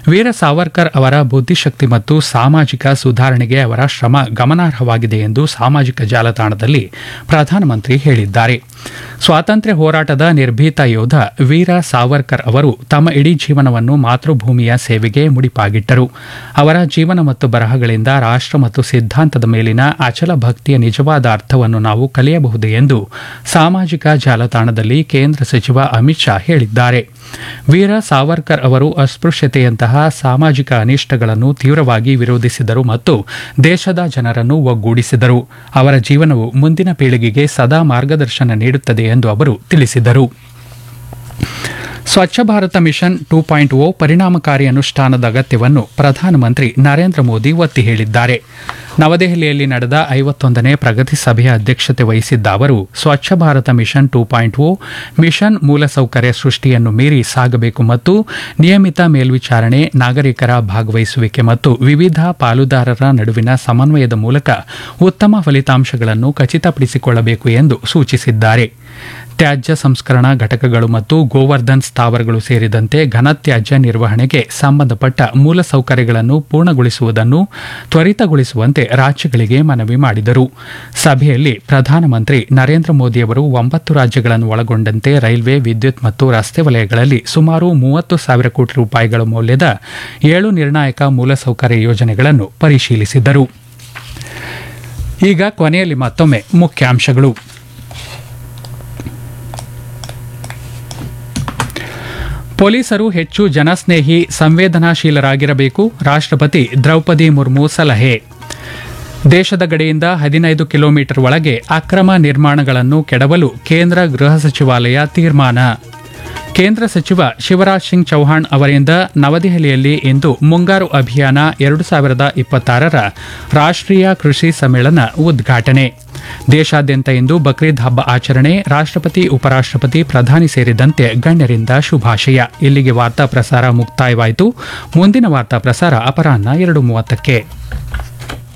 ವೀರ ಸಾವರ್ಕರ್ ಅವರ ಬುದ್ಧಿಶಕ್ತಿ ಮತ್ತು ಸಾಮಾಜಿಕ ಸುಧಾರಣೆಗೆ ಅವರ ಶ್ರಮ ಗಮನಾರ್ಹವಾಗಿದೆ ಎಂದು ಸಾಮಾಜಿಕ ಜಾಲತಾಣದಲ್ಲಿ ಪ್ರಧಾನಮಂತ್ರಿ ಹೇಳಿದ್ದಾರೆ ಸ್ವಾತಂತ್ರ್ಯ ಹೋರಾಟದ ನಿರ್ಭೀತ ಯೋಧ ವೀರ ಸಾವರ್ಕರ್ ಅವರು ತಮ್ಮ ಇಡೀ ಜೀವನವನ್ನು ಮಾತೃಭೂಮಿಯ ಸೇವೆಗೆ ಮುಡಿಪಾಗಿಟ್ಟರು ಅವರ ಜೀವನ ಮತ್ತು ಬರಹಗಳಿಂದ ರಾಷ್ಟ್ರ ಮತ್ತು ಸಿದ್ಧಾಂತದ ಮೇಲಿನ ಅಚಲ ಭಕ್ತಿಯ ನಿಜವಾದ ಅರ್ಥವನ್ನು ನಾವು ಕಲಿಯಬಹುದು ಎಂದು ಸಾಮಾಜಿಕ ಜಾಲತಾಣದಲ್ಲಿ ಕೇಂದ್ರ ಸಚಿವ ಅಮಿತ್ ಶಾ ಹೇಳಿದ್ದಾರೆ ವೀರ ಸಾವರ್ಕರ್ ಅವರು ಅಸ್ಪೃಶ್ಯತೆಯಂತಹ ಸಾಮಾಜಿಕ ಅನಿಷ್ಟಗಳನ್ನು ತೀವ್ರವಾಗಿ ವಿರೋಧಿಸಿದರು ಮತ್ತು ದೇಶದ ಜನರನ್ನು ಒಗ್ಗೂಡಿಸಿದರು ಅವರ ಜೀವನವು ಮುಂದಿನ ಪೀಳಿಗೆಗೆ ಸದಾ ಮಾರ್ಗದರ್ಶನ ನೀಡುತ್ತದೆ ಎಂದು ಅವರು ತಿಳಿಸಿದರು Swachh Bharat mission two point o ಪರಿಣಾಮಕಾರಿ ಅನುಷ್ಠಾನದ ಅಗತ್ಯವನ್ನು ಪ್ರಧಾನಮಂತ್ರಿ ನರೇಂದ್ರ ಮೋದಿ ಒತ್ತಿ ಹೇಳಿದ್ದಾರೆ ನವದೆಹಲಿಯಲ್ಲಿ ನಡೆದ ಐವತ್ತೊಂದನೇ ಪ್ರಗತಿ ಸಭೆಯ ಅಧ್ಯಕ್ಷತೆ ವಹಿಸಿದ್ದ ಅವರು Swachh Bharat mission two point o mission ಮೂಲಸೌಕರ್ಯ ಸೃಷ್ಟಿಯನ್ನು ಮೀರಿ ಸಾಗಬೇಕು ಮತ್ತು ನಿಯಮಿತ ಮೇಲ್ವಿಚಾರಣೆ ನಾಗರಿಕರ ಭಾಗವಹಿಸುವಿಕೆ ಮತ್ತು ವಿವಿಧ ಪಾಲುದಾರರ ನಡುವಿನ ಸಮನ್ವಯದ ಮೂಲಕ ಉತ್ತಮ ಫಲಿತಾಂಶಗಳನ್ನು ಖಚಿತಪಡಿಸಿಕೊಳ್ಳಬೇಕು ಎಂದು ಸೂಚಿಸಿದ್ದಾರೆ ತ್ಯಾಜ್ಯ ಸಂಸ್ಕರಣಾ ಘಟಕಗಳು ಮತ್ತು ಗೋವರ್ಧನ್ ಸ್ಥಾವರಗಳು ಸೇರಿದಂತೆ ಘನತ್ಯಾಜ್ಯ ನಿರ್ವಹಣೆಗೆ ಸಂಬಂಧಪಟ್ಟ ಮೂಲಸೌಕರ್ಯಗಳನ್ನು ಪೂರ್ಣಗೊಳಿಸುವುದನ್ನು ತ್ವರಿತಗೊಳಿಸುವಂತೆ ರಾಜ್ಯಗಳಿಗೆ ಮನವಿ ಮಾಡಿದರು ಸಭೆಯಲ್ಲಿ ಪ್ರಧಾನಮಂತ್ರಿ ನರೇಂದ್ರ ಮೋದಿಯವರು ಒಂಬತ್ತು ರಾಜ್ಯಗಳನ್ನು ಒಳಗೊಂಡಂತೆ ರೈಲ್ವೆ ವಿದ್ಯುತ್ ಮತ್ತು ರಸ್ತೆ ವಲಯಗಳಲ್ಲಿ ಸುಮಾರು ಮೂವತ್ತು ಸಾವಿರ ಕೋಟಿ ರೂಪಾಯಿಗಳ ಮೌಲ್ಯದ ಏಳು ನಿರ್ಣಾಯಕ ಮೂಲಸೌಕರ್ಯ ಯೋಜನೆಗಳನ್ನು ಪರಿಶೀಲಿಸಿದರು ಈಗ ಕೊನೆಯಲ್ಲಿ ಮತ್ತೊಮ್ಮೆ ಮುಖ್ಯಾಂಶಗಳು ಪೊಲೀಸರು ಹೆಚ್ಚು ಜನಸ್ನೇಹಿ ಸಂವೇದನಾಶೀಲರಾಗಿರಬೇಕು ರಾಷ್ಟ್ರಪತಿ ದ್ರೌಪದಿ ಮುರ್ಮು ಸಲಹೆ ದೇಶದ ಗಡಿಯಿಂದ ಹದಿನೈದು ಕಿಲೋಮೀಟರ್ ಒಳಗೆ ಅಕ್ರಮ ನಿರ್ಮಾಣಗಳನ್ನು ಕೆಡವಲು ಕೇಂದ್ರ ಗೃಹ ಸಚಿವಾಲಯ ತೀರ್ಮಾನ ಕೇಂದ್ರ ಸಚಿವ ಶಿವರಾಜ್ ಸಿಂಗ್ ಚೌಹಾಣ್ ಅವರಿಂದ ನವದೆಹಲಿಯಲ್ಲಿ ಇಂದು ಮುಂಗಾರು ಅಭಿಯಾನ ಎರಡು ಸಾವಿರದ ಇಪ್ಪತ್ತಾರರ ರಾಷ್ಟ್ರೀಯ ಕೃಷಿ ಸಮ್ಮೇಳನ ಉದ್ಘಾಟನೆ ದೇಶಾದ್ಯಂತ ಇಂದು ಬಕ್ರೀದ್ ಹಬ್ಬ ಆಚರಣೆ ರಾಷ್ಟ್ರಪತಿ ಉಪರಾಷ್ಟ್ರಪತಿ ಪ್ರಧಾನಿ ಸೇರಿದಂತೆ ಗಣ್ಯರಿಂದ ಶುಭಾಶಯ ಇಲ್ಲಿಗೆ ವಾರ್ತಾ ಪ್ರಸಾರ ಮುಕ್ತಾಯವಾಯಿತು ಮುಂದಿನ ವಾರ್ತಾ ಪ್ರಸಾರ ಅಪರಾಹ್ನ ಎರಡು ಮೂವತ್ತಕ್ಕೆ